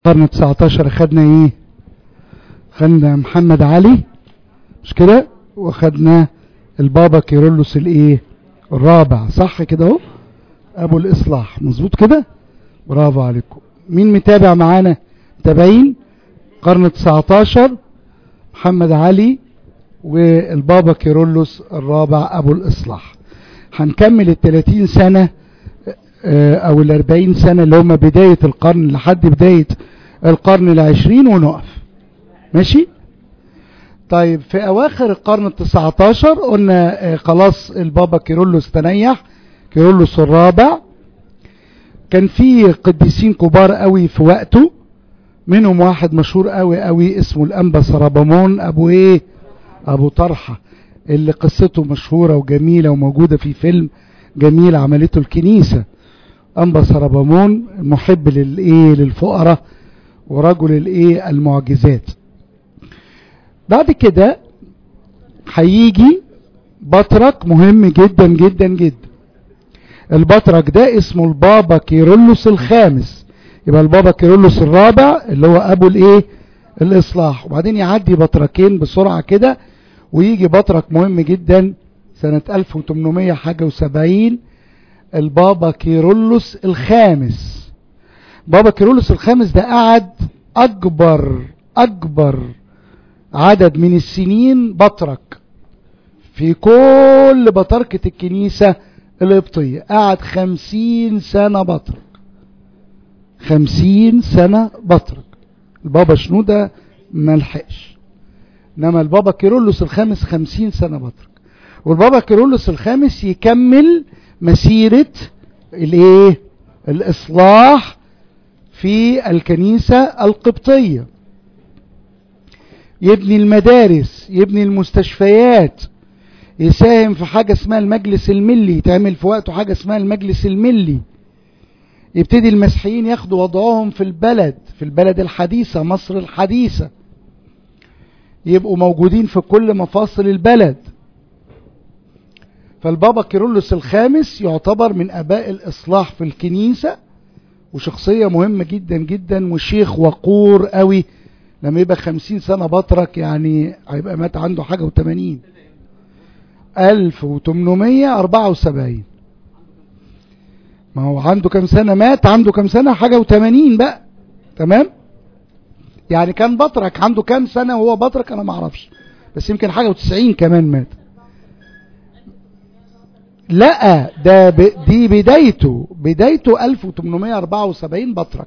قرن 19 خدنا ايه خدنا محمد علي مش كده وخدنا البابا كيرلس الايه الرابع صح كده اهو ابو الاصلاح مظبوط كده برافو عليكم مين متابع معانا متابعين قرن 19 محمد علي والبابا كيرلس الرابع ابو الاصلاح هنكمل ال 30 سنه او ال 40 سنه اللي هم بدايه القرن لحد بدايه القرن العشرين ونقف ماشي طيب في اواخر القرن التسعة عشر قلنا خلاص البابا كيرلس تنيح كيرلس الرابع كان في قديسين كبار قوي في وقته منهم واحد مشهور قوي قوي اسمه الانبا سرابامون ابو ايه ابو طرحة اللي قصته مشهورة وجميلة وموجودة في فيلم جميل عملته الكنيسة انبا سرابامون محب للايه للفقراء ورجل الايه المعجزات بعد كده هيجي بطرك مهم جدا جدا جدا البطرك ده اسمه البابا كيرلس الخامس يبقى البابا كيرلس الرابع اللي هو ابو الايه الاصلاح وبعدين يعدي بطركين بسرعة كده ويجي بطرك مهم جدا سنة 1800 حاجة وسبعين البابا كيرلس الخامس بابا كيرلس الخامس ده قعد اكبر اكبر عدد من السنين بطرك في كل بطركة الكنيسة القبطية قعد خمسين سنة بطرك خمسين سنة بطرك البابا شنودة ملحقش انما البابا كيرلس الخامس خمسين سنة بطرك والبابا كيرلس الخامس يكمل مسيرة الايه الاصلاح في الكنيسة القبطية يبني المدارس يبني المستشفيات يساهم في حاجة اسمها المجلس الملي يتعمل في وقته حاجة اسمها المجلس الملي يبتدي المسيحيين ياخدوا وضعهم في البلد في البلد الحديثة مصر الحديثة يبقوا موجودين في كل مفاصل البلد فالبابا كيرلس الخامس يعتبر من اباء الاصلاح في الكنيسة وشخصية مهمة جدا جدا وشيخ وقور قوي لما يبقى خمسين سنة بطرك يعني هيبقى مات عنده حاجة وثمانين الف وتمنمية اربعة وسبعين ما هو عنده كم سنة مات عنده كم سنة حاجة وثمانين بقى تمام يعني كان بطرك عنده كم سنة وهو بطرك انا معرفش بس يمكن حاجة وتسعين كمان مات لا ده ب... دي بدايته بدايته 1874 بطرك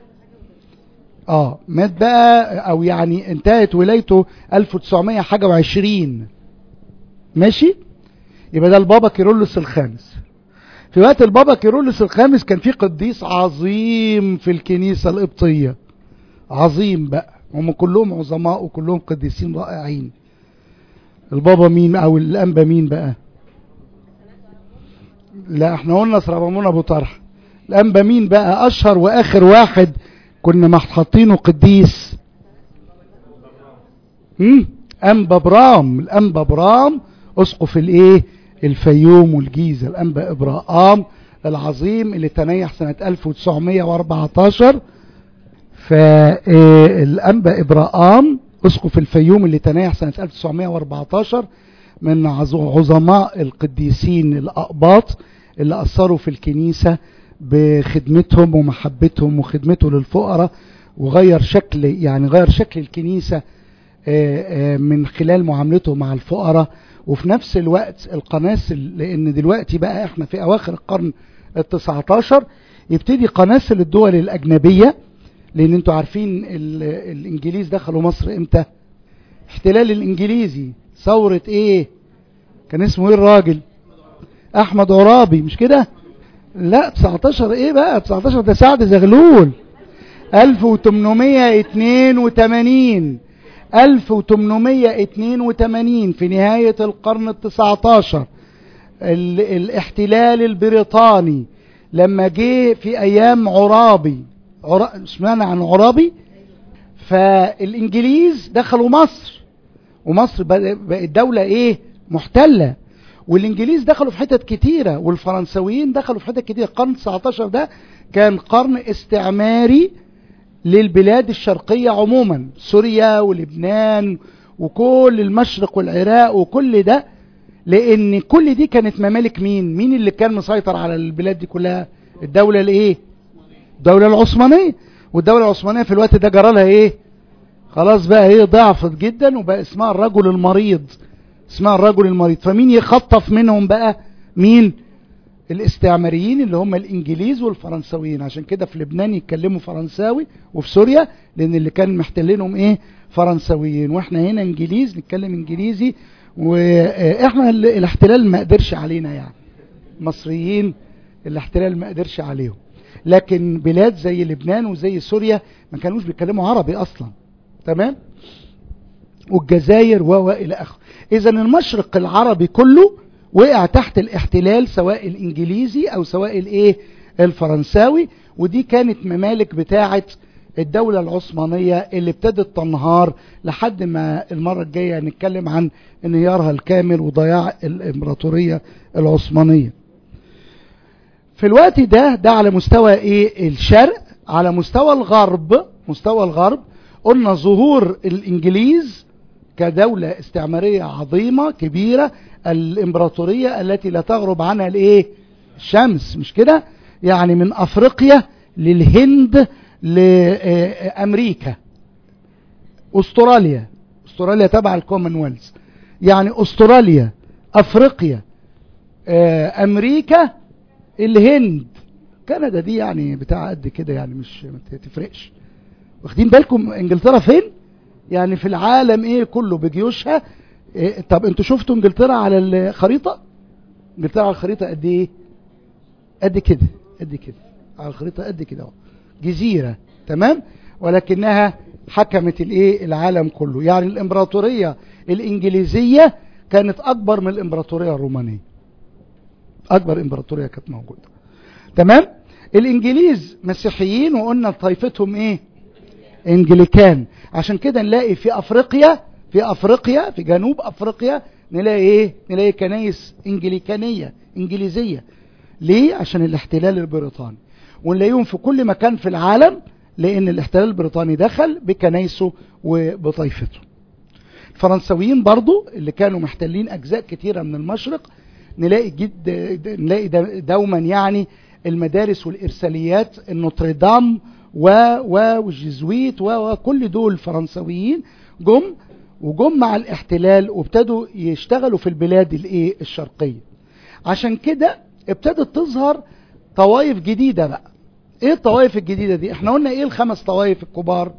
اه مات بقى او يعني انتهت ولايته 1900 حاجة وعشرين ماشي يبقى ده البابا كيرلس الخامس في وقت البابا كيرلس الخامس كان في قديس عظيم في الكنيسة القبطية عظيم بقى هم كلهم عظماء وكلهم قديسين رائعين البابا مين او الانبا مين بقى لا احنا قلنا سرابامون ابو طرح الانبا مين بقى اشهر واخر واحد كنا حاطينه قديس هم انبا برام الانبا برام اسقف الايه الفيوم والجيزه الانبا ابراهام العظيم اللي تنيح سنه 1914 فالانبا ابراهام اسقف الفيوم اللي تنيح سنه 1914 من عظماء القديسين الأقباط اللي أثروا في الكنيسة بخدمتهم ومحبتهم وخدمته للفقراء وغير شكل يعني غير شكل الكنيسة من خلال معاملته مع الفقراء وفي نفس الوقت القناصل لأن دلوقتي بقى احنا في أواخر القرن التسعة عشر يبتدي قناصل الدول الأجنبية لأن انتوا عارفين الإنجليز دخلوا مصر امتى احتلال الإنجليزي ثورة ايه كان اسمه ايه الراجل احمد عرابي مش كده لا 19 ايه بقى 19 ده سعد زغلول 1882 1882 في نهاية القرن التسعة عشر الاحتلال البريطاني لما جه في ايام عرابي عرا... سمعنا عن عرابي فالانجليز دخلوا مصر ومصر بقت دولة ايه محتلة والانجليز دخلوا في حتت كتيرة والفرنسويين دخلوا في حتت كتيرة القرن 19 ده كان قرن استعماري للبلاد الشرقية عموما سوريا ولبنان وكل المشرق والعراق وكل ده لان كل دي كانت ممالك مين مين اللي كان مسيطر على البلاد دي كلها الدولة الايه الدولة العثمانية والدولة العثمانية في الوقت ده جرى لها ايه خلاص بقى ايه ضعفت جدا وبقى اسمها الرجل المريض اسمها الرجل المريض فمين يخطف منهم بقى مين الاستعماريين اللي هم الانجليز والفرنساويين عشان كده في لبنان يتكلموا فرنساوي وفي سوريا لان اللي كان محتلينهم ايه فرنساويين واحنا هنا انجليز نتكلم انجليزي واحنا الاحتلال ما قدرش علينا يعني مصريين الاحتلال ما قدرش عليهم لكن بلاد زي لبنان وزي سوريا ما كانوش بيتكلموا عربي اصلا تمام والجزائر و الى اخره اذا المشرق العربي كله وقع تحت الاحتلال سواء الانجليزي او سواء الايه الفرنساوي ودي كانت ممالك بتاعه الدولة العثمانية اللي ابتدت تنهار لحد ما المرة الجاية نتكلم عن انهيارها الكامل وضياع الامبراطورية العثمانية في الوقت ده ده على مستوى ايه الشرق على مستوى الغرب مستوى الغرب قلنا ظهور الانجليز كدولة استعمارية عظيمة كبيرة الامبراطورية التي لا تغرب عنها الايه الشمس مش كده يعني من افريقيا للهند لامريكا استراليا استراليا تبع الكومنولث يعني استراليا افريقيا امريكا الهند كندا دي يعني بتاع قد كده يعني مش ما تفرقش واخدين بالكم انجلترا فين يعني في العالم ايه كله بجيوشها إيه طب انتوا شفتوا انجلترا على الخريطة انجلترا على الخريطة قد ايه قد كده قد كده على الخريطة قد كده اهو جزيرة تمام ولكنها حكمت الايه العالم كله يعني الامبراطورية الانجليزية كانت اكبر من الامبراطورية الرومانية اكبر امبراطورية كانت موجودة تمام الانجليز مسيحيين وقلنا طائفتهم ايه انجليكان عشان كده نلاقي في افريقيا في افريقيا في جنوب افريقيا نلاقي ايه نلاقي كنايس انجليكانية انجليزية ليه عشان الاحتلال البريطاني ونلاقيهم في كل مكان في العالم لان الاحتلال البريطاني دخل بكنايسه وبطائفته الفرنساويين برضو اللي كانوا محتلين اجزاء كتيرة من المشرق نلاقي جد نلاقي دوما يعني المدارس والارساليات النوتردام و والجزويت وكل دول فرنساويين جم وجم مع الاحتلال وابتدوا يشتغلوا في البلاد الايه الشرقيه عشان كده ابتدت تظهر طوائف جديده بقى ايه الطوائف الجديده دي احنا قلنا ايه الخمس طوائف الكبار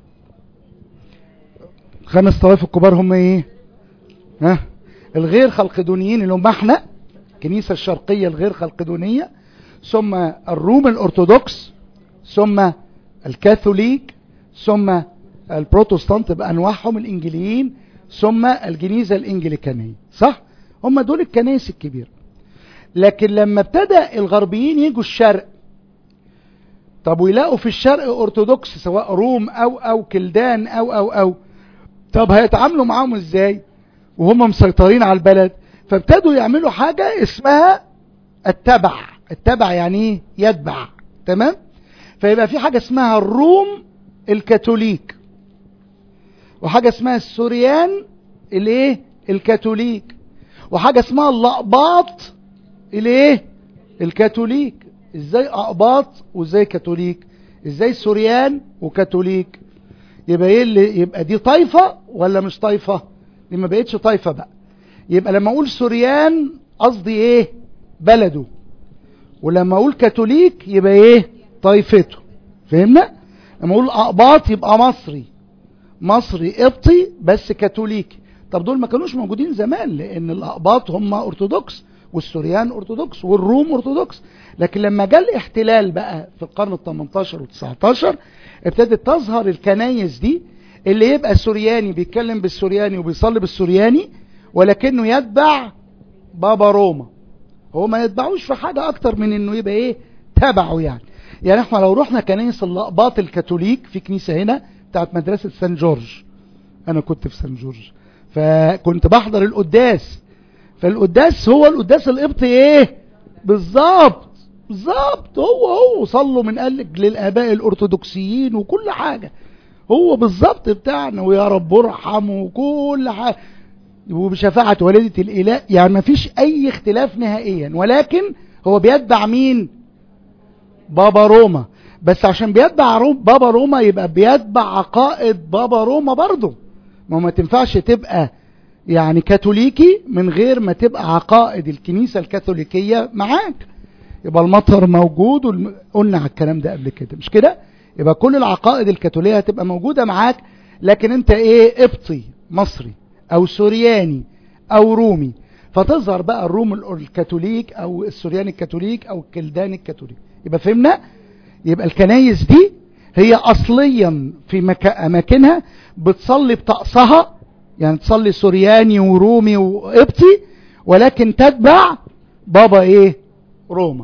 خمس طوائف الكبار هم ايه ها الغير خلقدونيين اللي هم احنا الكنيسه الشرقيه الغير خلقدونيه ثم الروم الارثوذكس ثم الكاثوليك ثم البروتستانت بانواعهم الانجليين ثم الجنيزه الانجليكانيه صح هم دول الكنائس الكبيره لكن لما ابتدى الغربيين يجوا الشرق طب ويلاقوا في الشرق ارثوذكس سواء روم او او كلدان او او او طب هيتعاملوا معاهم ازاي وهم مسيطرين على البلد فابتدوا يعملوا حاجة اسمها التبع التبع يعني ايه يتبع تمام فيبقى في حاجة اسمها الروم الكاثوليك وحاجة اسمها السوريان الايه الكاثوليك وحاجة اسمها الاقباط الايه الكاثوليك ازاي اقباط وازاي كاثوليك ازاي سوريان وكاثوليك يبقى ايه اللي يبقى دي طايفة ولا مش طايفة دي ما بقتش طايفة بقى يبقى لما اقول سوريان قصدي ايه بلده ولما اقول كاثوليك يبقى ايه طائفته فهمنا لما اقول اقباط يبقى مصري مصري قبطي بس كاثوليكي طب دول ما كانوش موجودين زمان لان الاقباط هم ارثوذكس والسوريان ارثوذكس والروم ارثوذكس لكن لما جاء الاحتلال بقى في القرن ال 18 وال 19 ابتدت تظهر الكنايس دي اللي يبقى سورياني بيتكلم بالسورياني وبيصلي بالسورياني ولكنه يتبع بابا روما هو ما يتبعوش في حاجة اكتر من انه يبقى ايه تبعه يعني يعني احنا لو رحنا كنايس الاقباط الكاثوليك في كنيسة هنا بتاعت مدرسة سان جورج انا كنت في سان جورج فكنت بحضر القداس فالقداس هو القداس القبطي ايه بالظبط بالظبط هو هو صلوا من قال للآباء الأرثوذكسيين وكل حاجة هو بالظبط بتاعنا ويا رب ارحم وكل حاجة وبشفاعة والدة الإله يعني ما فيش أي اختلاف نهائيا ولكن هو بيتبع مين بابا روما بس عشان بيتبع روم بابا روما يبقى بيتبع عقائد بابا روما برضه ما ما تنفعش تبقى يعني كاثوليكي من غير ما تبقى عقائد الكنيسة الكاثوليكية معاك يبقى المطهر موجود والم... قلنا على الكلام ده قبل كده مش كده يبقى كل العقائد الكاثولية هتبقى موجودة معاك لكن انت ايه قبطي مصري او سورياني او رومي فتظهر بقى الروم الكاثوليك او السورياني الكاثوليك او الكلداني الكاثوليك يبقى فهمنا يبقى الكنايس دي هي اصليا في مك... اماكنها بتصلي بطقسها يعني تصلي سورياني ورومي وقبطي ولكن تتبع بابا ايه روما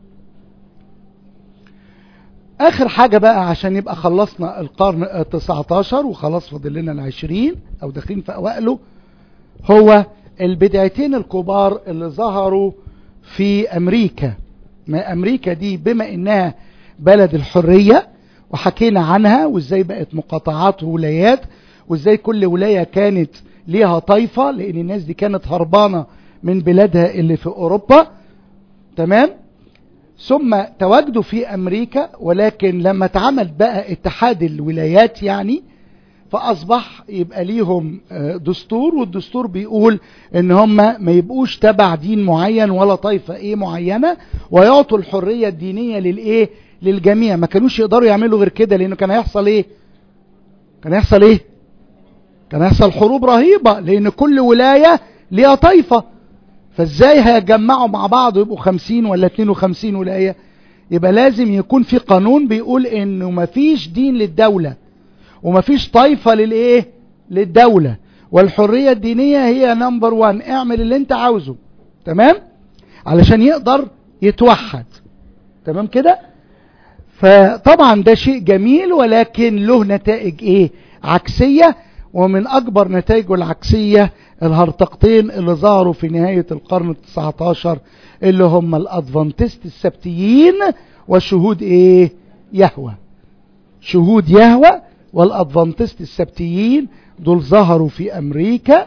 اخر حاجة بقى عشان يبقى خلصنا القرن ال19 وخلاص فاضل لنا العشرين او داخلين في اوائله هو البدايتين الكبار اللي ظهروا في امريكا ما امريكا دي بما انها بلد الحرية وحكينا عنها وازاي بقت مقاطعات وولايات وازاي كل ولاية كانت ليها طائفة لان الناس دي كانت هربانة من بلادها اللي في اوروبا تمام ثم تواجدوا في امريكا ولكن لما اتعمل بقى اتحاد الولايات يعني فاصبح يبقى ليهم دستور والدستور بيقول ان هم ما يبقوش تبع دين معين ولا طائفة ايه معينة ويعطوا الحرية الدينية للايه للجميع ما كانوش يقدروا يعملوا غير كده لانه كان هيحصل ايه كان هيحصل ايه كان هيحصل حروب رهيبة لان كل ولاية ليها طائفة فازاي هيجمعوا مع بعض ويبقوا خمسين ولا اتنين وخمسين ولاية يبقى لازم يكون في قانون بيقول انه مفيش دين للدولة ومفيش طائفة للايه للدولة والحرية الدينية هي نمبر وان اعمل اللي انت عاوزه تمام علشان يقدر يتوحد تمام كده فطبعا ده شيء جميل ولكن له نتائج ايه عكسية ومن اكبر نتائجه العكسية الهرطقتين اللي ظهروا في نهاية القرن التسعة عشر اللي هم الادفانتست السبتيين وشهود ايه يهوى شهود يهوى والادفانتست السبتيين دول ظهروا في امريكا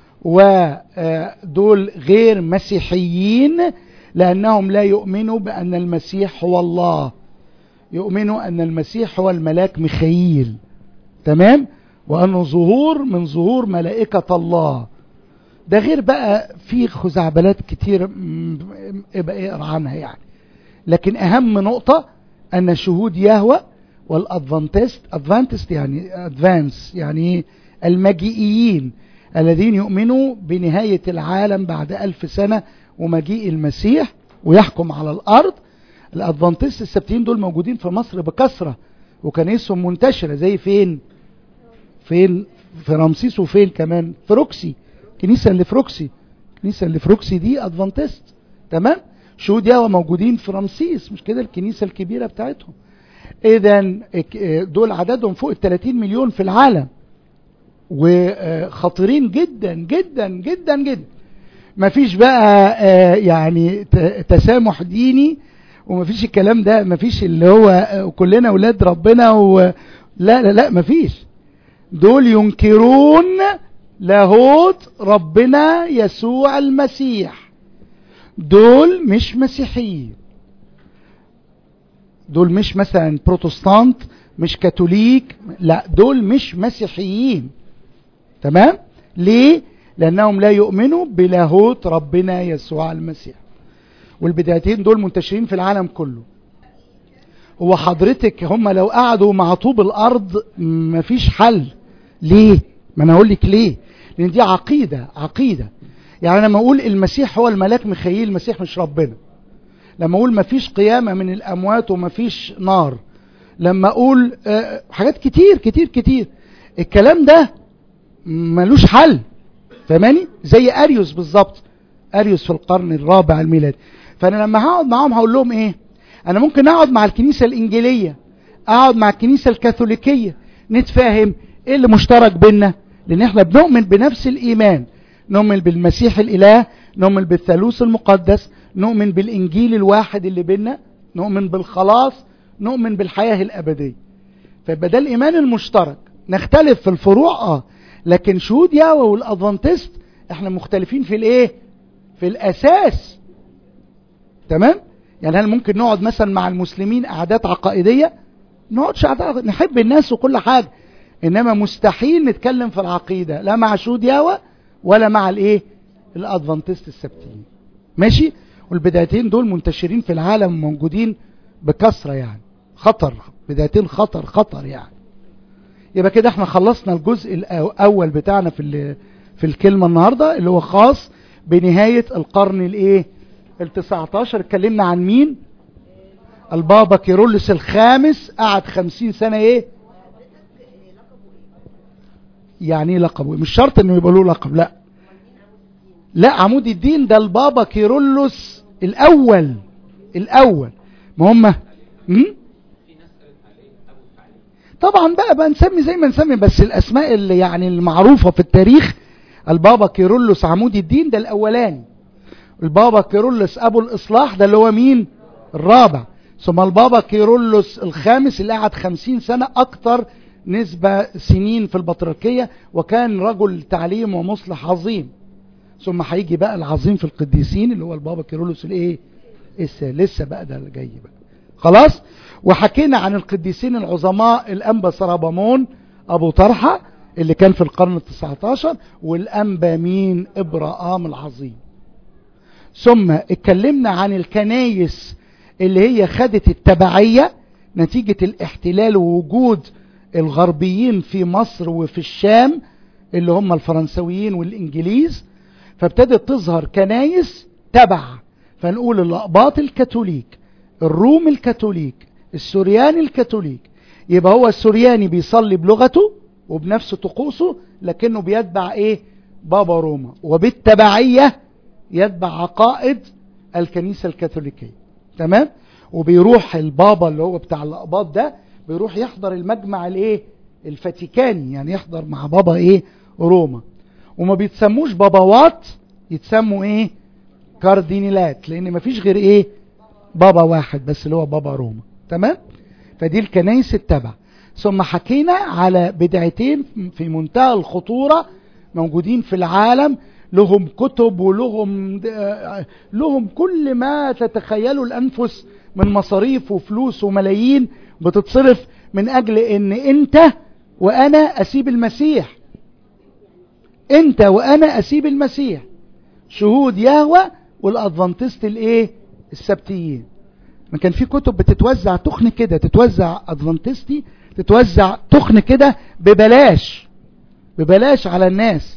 ودول غير مسيحيين لانهم لا يؤمنوا بان المسيح هو الله يؤمنوا ان المسيح هو الملاك ميخائيل تمام وانه ظهور من ظهور ملائكة الله ده غير بقى في خزعبلات كتير ابقى اقرا عنها يعني لكن اهم نقطة ان شهود يهوى والادفانتست ادفانتست يعني ادفانس يعني المجيئيين الذين يؤمنوا بنهاية العالم بعد ألف سنة ومجيء المسيح ويحكم على الأرض الادفانتست السبتين دول موجودين في مصر بكثرة وكنيسهم منتشرة زي فين فين في رمسيس وفين كمان في روكسي كنيسة اللي في روكسي الكنيسة اللي في روكسي دي ادفانتست تمام شهود يهوى موجودين في رمسيس مش كده الكنيسة الكبيرة بتاعتهم اذا دول عددهم فوق ال 30 مليون في العالم وخطيرين جدا جدا جدا جدا مفيش بقى يعني تسامح ديني ومفيش الكلام ده مفيش اللي هو كلنا اولاد ربنا و لا لا لا مفيش دول ينكرون لاهوت ربنا يسوع المسيح دول مش مسيحيين دول مش مثلا بروتستانت مش كاثوليك لا دول مش مسيحيين تمام ليه لانهم لا يؤمنوا بلاهوت ربنا يسوع المسيح والبدايتين دول منتشرين في العالم كله هو حضرتك هم لو قعدوا مع طوب الارض مفيش حل ليه ما انا اقول لك ليه لان دي عقيدة عقيدة يعني لما اقول المسيح هو الملاك ميخائيل المسيح مش ربنا لما اقول مفيش قيامة من الاموات ومفيش نار لما اقول أه حاجات كتير كتير كتير الكلام ده ملوش حل فاهماني زي اريوس بالظبط اريوس في القرن الرابع الميلادي فانا لما هقعد معاهم هقول لهم ايه انا ممكن اقعد مع الكنيسة الانجيلية اقعد مع الكنيسة الكاثوليكية نتفاهم ايه اللي مشترك بينا لان احنا بنؤمن بنفس الايمان نؤمن بالمسيح الاله نؤمن بالثالوث المقدس نؤمن بالإنجيل الواحد اللي بينا نؤمن بالخلاص نؤمن بالحياة الأبدية فيبقى ده الإيمان المشترك نختلف في الفروع اه لكن شهود يهوه والأدفانتست احنا مختلفين في الايه في الأساس تمام يعني هل ممكن نقعد مثلا مع المسلمين قعدات عقائدية نقعدش قعدات نحب الناس وكل حاجة انما مستحيل نتكلم في العقيدة لا مع شهود يهوه ولا مع الايه الادفانتست السبتيين ماشي والبدايتين دول منتشرين في العالم موجودين بكثرة يعني خطر بدايتين خطر خطر يعني يبقى كده احنا خلصنا الجزء الاول بتاعنا في في الكلمة النهاردة اللي هو خاص بنهاية القرن الايه ال19 اتكلمنا عن مين البابا كيرلس الخامس قعد خمسين سنة ايه يعني ايه لقبه مش شرط انه يبقى له لقب لا لا عمود الدين ده البابا كيرلس الاول الاول ما هم طبعا بقى بقى نسمي زي ما نسمي بس الاسماء اللي يعني المعروفة في التاريخ البابا كيرلس عمود الدين ده الاولاني البابا كيرلس ابو الاصلاح ده اللي هو مين الرابع ثم البابا كيرلس الخامس اللي قعد خمسين سنة اكتر نسبة سنين في البطريركية وكان رجل تعليم ومصلح عظيم ثم هيجي بقى العظيم في القديسين اللي هو البابا كيرلس الايه لسه بقى ده اللي جاي بقى خلاص وحكينا عن القديسين العظماء الانبا سرابامون ابو طرحة اللي كان في القرن التسعتاشر والانبا مين ابراهام العظيم ثم اتكلمنا عن الكنايس اللي هي خدت التبعية نتيجة الاحتلال ووجود الغربيين في مصر وفي الشام اللي هم الفرنسويين والانجليز فابتدت تظهر كنايس تبع فنقول الأقباط الكاثوليك الروم الكاثوليك السورياني الكاثوليك يبقى هو السورياني بيصلي بلغته وبنفس طقوسه لكنه بيتبع ايه بابا روما وبالتبعية يتبع عقائد الكنيسة الكاثوليكية تمام وبيروح البابا اللي هو بتاع الأقباط ده بيروح يحضر المجمع الايه الفاتيكاني يعني يحضر مع بابا ايه روما وما بيتسموش باباوات يتسموا ايه كاردينيلات لان مفيش غير ايه بابا واحد بس اللي هو بابا روما تمام فدي الكنايس التبع ثم حكينا على بدعتين في منتهى الخطورة موجودين في العالم لهم كتب ولهم لهم كل ما تتخيلوا الأنفس من مصاريف وفلوس وملايين بتتصرف من أجل ان انت وانا اسيب المسيح انت وانا اسيب المسيح شهود يهوى والادفانتست الايه السبتيين ما كان في كتب بتتوزع تخن كده تتوزع ادفانتستي تتوزع تخن كده ببلاش ببلاش على الناس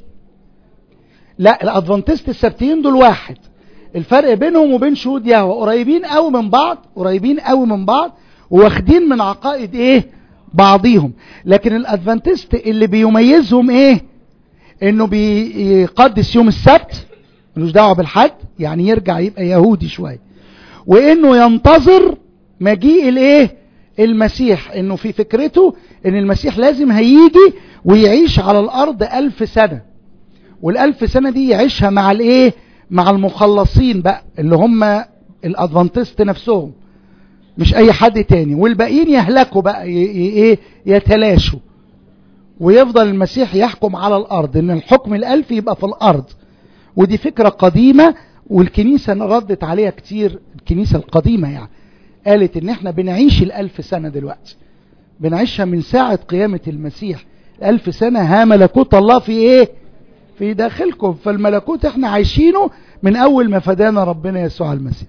لا الادفانتست السبتيين دول واحد الفرق بينهم وبين شهود يهوى قريبين قوي من بعض قريبين قوي من بعض واخدين من عقائد ايه بعضيهم لكن الادفانتست اللي بيميزهم ايه انه بيقدس يوم السبت ملوش دعوه بالحد يعني يرجع يبقى يهودي شويه وانه ينتظر مجيء الايه المسيح انه في فكرته ان المسيح لازم هيجي ويعيش على الارض الف سنة والالف سنة دي يعيشها مع الايه مع المخلصين بقى اللي هم الادفانتست نفسهم مش اي حد تاني والباقيين يهلكوا بقى ايه يتلاشوا ويفضل المسيح يحكم على الارض ان الحكم الالفي يبقى في الارض ودي فكرة قديمة والكنيسة ردت عليها كتير الكنيسة القديمة يعني قالت ان احنا بنعيش الالف سنة دلوقتي بنعيشها من ساعة قيامة المسيح الالف سنة ها ملكوت الله في ايه في داخلكم فالملكوت احنا عايشينه من اول ما فدانا ربنا يسوع المسيح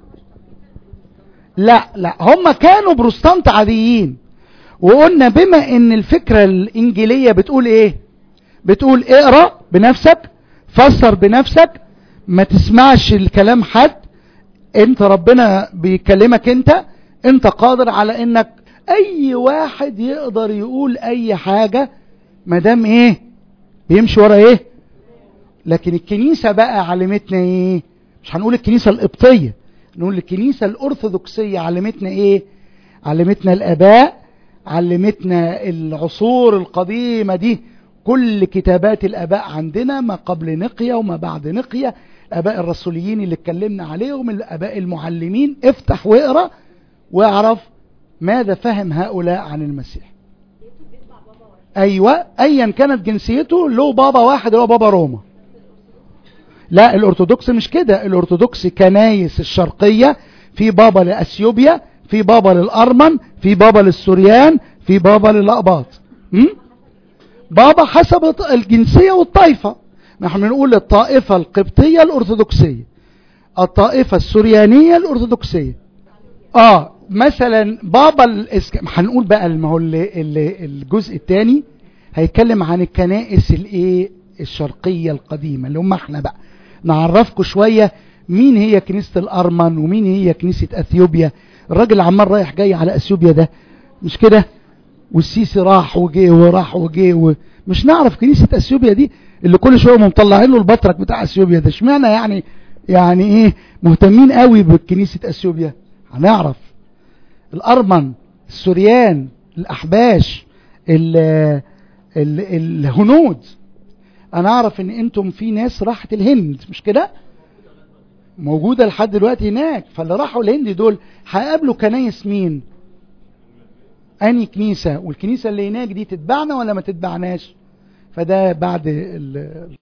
لا لا هم كانوا بروستانت عاديين وقلنا بما ان الفكرة الانجيلية بتقول ايه بتقول اقرأ بنفسك فسر بنفسك ما تسمعش الكلام حد انت ربنا بيكلمك انت انت قادر على انك اي واحد يقدر يقول اي حاجة مدام ايه بيمشي ورا ايه لكن الكنيسة بقى علمتنا ايه مش هنقول الكنيسة القبطية نقول الكنيسة الارثوذكسية علمتنا ايه علمتنا الاباء علمتنا العصور القديمة دي كل كتابات الاباء عندنا ما قبل نقية وما بعد نقية اباء الرسوليين اللي اتكلمنا عليهم الاباء المعلمين افتح واقرا واعرف ماذا فهم هؤلاء عن المسيح ايوه ايا كانت جنسيته له بابا واحد اللي هو بابا روما لا الارثوذكس مش كده الارثوذكس كنايس الشرقيه في بابا لاثيوبيا في بابا للارمن في بابا للسوريان في بابا للاقباط م? بابا حسب الجنسيه والطائفه نحن بنقول الطائفه القبطيه الارثوذكسيه الطائفه السوريانيه الارثوذكسيه اه مثلا بابا الاسك... هنقول بقى ما هو اللي... اللي... الجزء الثاني هيتكلم عن الكنائس الايه الشرقيه القديمه اللي هم احنا بقى نعرفكم شويه مين هي كنيسه الارمن ومين هي كنيسه اثيوبيا الراجل عمال رايح جاي على اثيوبيا ده مش كده والسيسي راح وجه وراح وجه و... مش نعرف كنيسه اثيوبيا دي اللي كل شويه مطلعين له البطرك بتاع اثيوبيا ده اشمعنى يعني يعني ايه مهتمين قوي بكنيسه اثيوبيا هنعرف الارمن السوريان الاحباش ال ال الهنود انا اعرف ان انتم في ناس راحت الهند مش كده موجودة لحد دلوقتي هناك فاللي راحوا الهند دول هيقابلوا كنايس مين اني كنيسة والكنيسة اللي هناك دي تتبعنا ولا ما تتبعناش فده بعد ال